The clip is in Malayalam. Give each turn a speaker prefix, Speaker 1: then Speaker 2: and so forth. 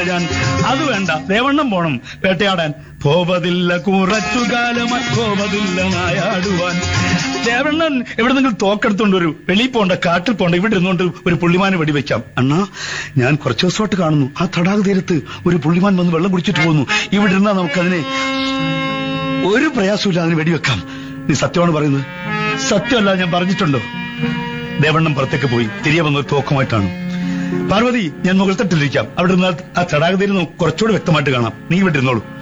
Speaker 1: ഞാൻ അത് വേണ്ട ദേവണ്ണം പോണം വേട്ടയാടാൻ പോവതില്ല കുറച്ചു കാലമായി പോവതില്ല നായാടുവാൻ ദേവണ്ണൻ എവിടെന്നെങ്കിലും തോക്കെടുത്തോണ്ട് ഒരു വെളിയിൽ പോണ്ട കാട്ടിൽ പോണ്ട ഇവിടെ ഇരുന്നുകൊണ്ട് ഒരു പുള്ളിമാനെ വെടിവെക്കാം അണ്ണാ ഞാൻ കുറച്ചു ദിവസമായിട്ട് കാണുന്നു ആ തടാക തീരത്ത് ഒരു പുള്ളിമാൻ വന്ന് വെള്ളം കുടിച്ചിട്ട് പോകുന്നു ഇവിടെ ഇരുന്നാൽ നമുക്കതിനെ ഒരു പ്രയാസമില്ല അതിന് വെടിവെക്കാം നീ സത്യമാണ് പറയുന്നത് സത്യമല്ല ഞാൻ പറഞ്ഞിട്ടുണ്ടോ ദേവണ്ണം പുറത്തേക്ക് പോയി തിരികെ വന്ന ഒരു തോക്കുമായിട്ടാണ് പാർവതി ഞാൻ മുകൾ തട്ടിലിരിക്കാം അവിടെ നിന്ന് ആ തടാകതീരം നമുക്ക് കുറച്ചുകൂടി വ്യക്തമായിട്ട് കാണാം നീ ഇവിടെ ഇരുന്നോളൂ